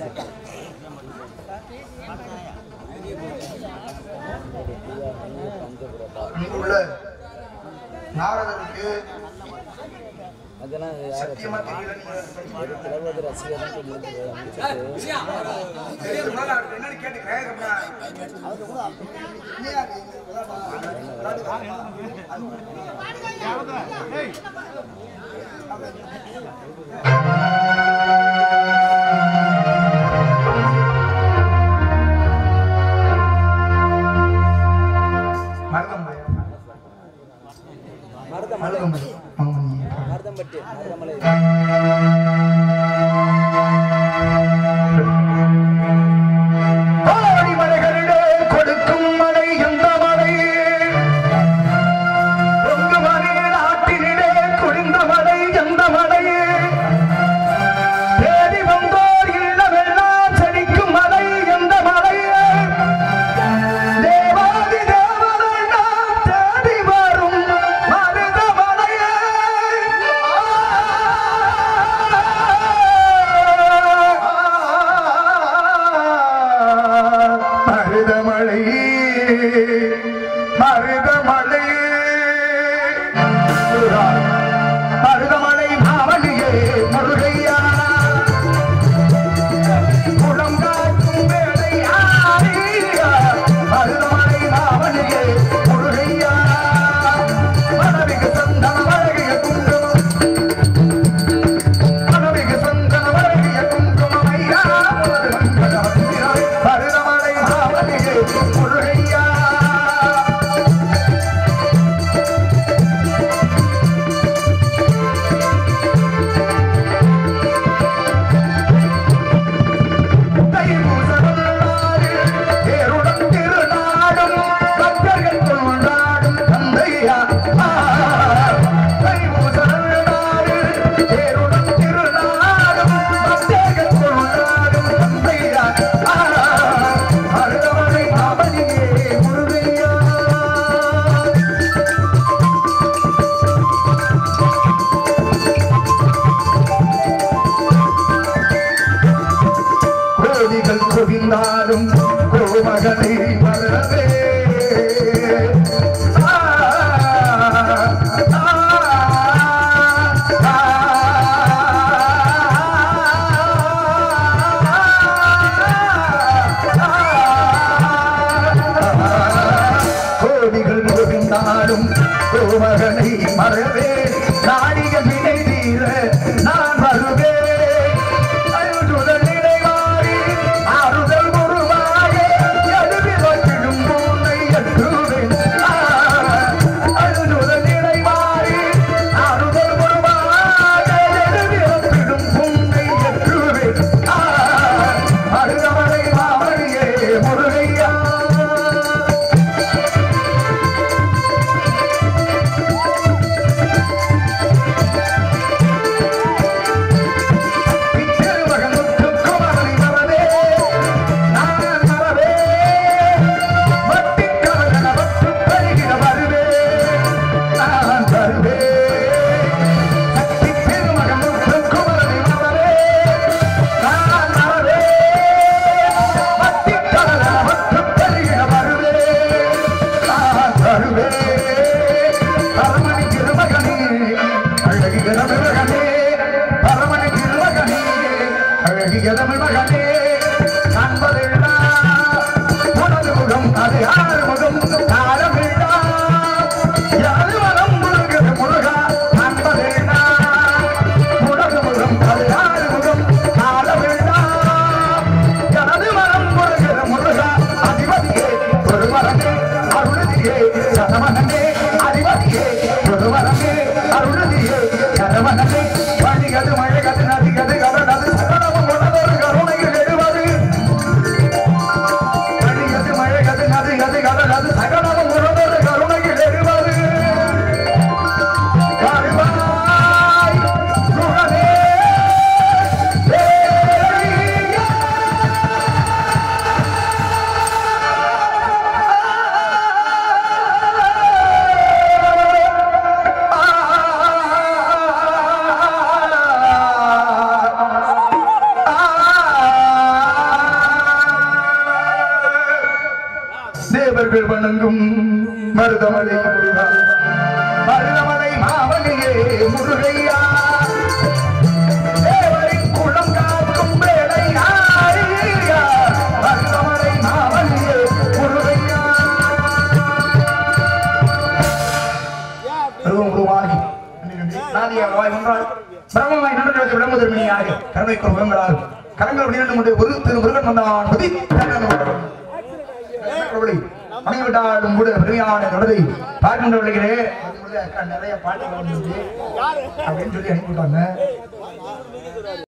இங்குள்ள நாரதனுக்கு அதெல்லாம் சத்தியமா தெரியல நீங்க தளபதி ரசிகர் தான் முடிச்சுட்டு என்னன்னு கேட்டுக்கிறேன் மருதமலை மருதமலை மருதமலை மங்கமணி மருதம்பட்டி மருதமலை ஆடி மலைகளிலே கொடுக்கும் மலை எந்த மலை பொங்கு மலை நாட்டினிலே குளிர்ந்த மலை எந்த மலை தேடி வந்தோர் இல்லமெல்லாம் செழிக்கும் மலை எந்த மலை தேவாதி தேவரெல்லாம் தேடி வரும் மருத மலையே மருதமலை மருதமலை மருதமலை மாவலியே முருகையா குளம் காக்கும் வேலையாரியா மருதமலை மாவலியே முருகையா மனமிகு சந்தன மழகிய குங்குமம் மனமிகு சந்தன மழகிய குங்குமம் ஐயா மருதமலை மாவலியே முருகையா கோடிகள் குவிந்தாலும் கோமகனை வரவே ஆ, ஆ, ஆ, கோடிகள் குவிந்தாலும் கோமகனை மறவே நாடிய வினை தீர நான் வருவேன் அழுதுதல் நினைவாரி ஆறுதல் உருவாய எழுதி வச்சிடும் பூனை எட்டுவேன் அழுதுதல் நினைவாரி ஆறுதல் உருவாய எழுதி வச்சிடும் பூனை எட்டுவேன் அழுதவரை மாவழியே முருகையா பரமணி திருமகனே அழகிய தமிழகனே பரமணி திருமகனே அழகிய தமிழகனே காண்பதெல்லாம் உனது முகம் அது யார் முகம் காலமில்லா யாது மனம் முழுகிறது முருகா காண்பதெல்லாம் உனது முகம் அது யார் முகம் காலமில்லா எனது மனம் முழுகிற முருகா அதிபதியே ஒருவரனே அருளதியே சதமனே அதிபதியே ஒருவரனே அருளதியே சதமனே பணிகது மழைகது நதிகது கடலது சகலமும் உனதொரு கருணையிலே மக்கள் வணங்கும் மருதமலை முருகா மருதமலை மாவனியே முருகையா தேவரின் குளம் காக்கும் வேலையா மருதமலை மாவனியே முருகையா அருவம் உருவாகி நாதியாக வாய் ஒன்றால் பிரம்மமாய் நடந்து விளம்புதர்மினியாக கருணை குருவங்களால் கரங்கள் விளையாண்டு கொண்டு ஒரு திரு முருகன் வந்தான் பதி மனைவிட்டாலும் கூட பெருமையான தொடரை பார்க்கின்ற விளைகிறே நிறைய பாட்டு அப்படின்னு சொல்லி அனுப்பிவிட்டாங்க